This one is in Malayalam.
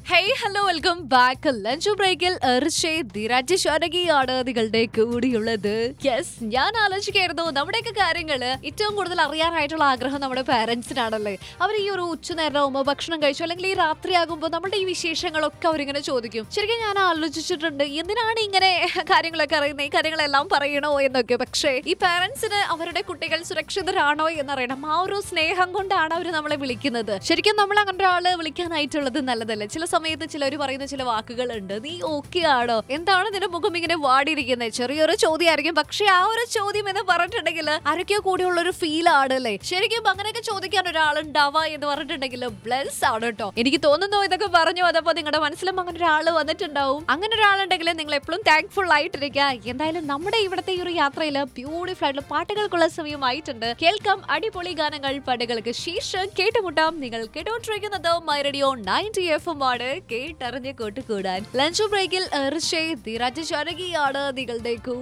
hey hello welcome back lunch ബ്രേക്കിൽ ധീരാജ് ശാനകിയാണ് നിങ്ങളുടെ കൂടിയുള്ളത് യെസ് ഞാൻ ആലോചിക്കായിരുന്നു നമ്മുടെയൊക്കെ കാര്യങ്ങള് ഏറ്റവും കൂടുതൽ അറിയാനായിട്ടുള്ള ആഗ്രഹം നമ്മുടെ പാരന്റ്സിനാണല്ലേ അവർ ഈ ഒരു ഉച്ചനേരമാകുമ്പോൾ ഭക്ഷണം കഴിച്ചു അല്ലെങ്കിൽ ഈ രാത്രിയാകുമ്പോൾ നമ്മുടെ ഈ വിശേഷങ്ങളൊക്കെ അവരിങ്ങനെ ചോദിക്കും ശരിക്കും ഞാൻ ആലോചിച്ചിട്ടുണ്ട് എന്തിനാണ് ഇങ്ങനെ കാര്യങ്ങളൊക്കെ അറിയുന്നത് ഈ കാര്യങ്ങളെല്ലാം പറയണോ എന്നൊക്കെ പക്ഷേ ഈ പാരന്റ്സിന് അവരുടെ കുട്ടികൾ സുരക്ഷിതരാണോ എന്നറിയണം ആ ഒരു സ്നേഹം കൊണ്ടാണ് അവർ നമ്മളെ വിളിക്കുന്നത് ശരിക്കും നമ്മൾ അങ്ങനെ ഒരാള് വിളിക്കാനായിട്ടുള്ളത് നല്ലതല്ലേ ചില സമയത്ത് ചിലർ പറയുന്ന ചില വാക്കുകൾ ഉണ്ട് നീ ഓക്കെ ആണോ എന്താണ് നിന്റെ മുഖം ഇങ്ങനെ വാടിയിരിക്കുന്നത് ചെറിയൊരു ചോദ്യമായിരിക്കും പക്ഷെ ആ ഒരു ചോദ്യം എന്ന് പറഞ്ഞിട്ടുണ്ടെങ്കിൽ ആരൊക്കെയോ കൂടിയുള്ള ഒരു ഫീൽ ആണ് അല്ലേ ശരിക്കും അങ്ങനെയൊക്കെ ചോദിക്കാൻ ഒരാളുണ്ടാവാ എന്ന് പറഞ്ഞിട്ടുണ്ടെങ്കിൽ ബ്ലസ് ആണ് കേട്ടോ എനിക്ക് തോന്നുന്നു ഇതൊക്കെ പറഞ്ഞു അതപ്പോ നിങ്ങളുടെ മനസ്സിലും അങ്ങനെ ഒരാൾ വന്നിട്ടുണ്ടാവും അങ്ങനെ ഒരാളുണ്ടെങ്കിൽ നിങ്ങൾ എപ്പോഴും താങ്ക്ഫുൾ ആയിട്ടിരിക്കുക എന്തായാലും നമ്മുടെ ഇവിടുത്തെ ഈ ഒരു യാത്രയിൽ ബ്യൂട്ടിഫുൾ ആയിട്ടുള്ള പാട്ടുകൾക്കുള്ള സമയമായിട്ടുണ്ട് കേൾക്കാം അടിപൊളി ഗാനങ്ങൾ പാട്ടുകൾക്ക് ശേഷം കേട്ടുമുട്ടാം നിങ്ങൾ കേട്ടോണ്ടിരിക്കുന്നത് my radio ninety F M ആണ് കേട്ടറിഞ്ഞ് കൂട്ടുകൂടാൻ ലഞ്ച് ബ്രേക്കിൽ ഋഷേ ധീരാജ് ചാനകിയാണ് നിങ്ങളുടെ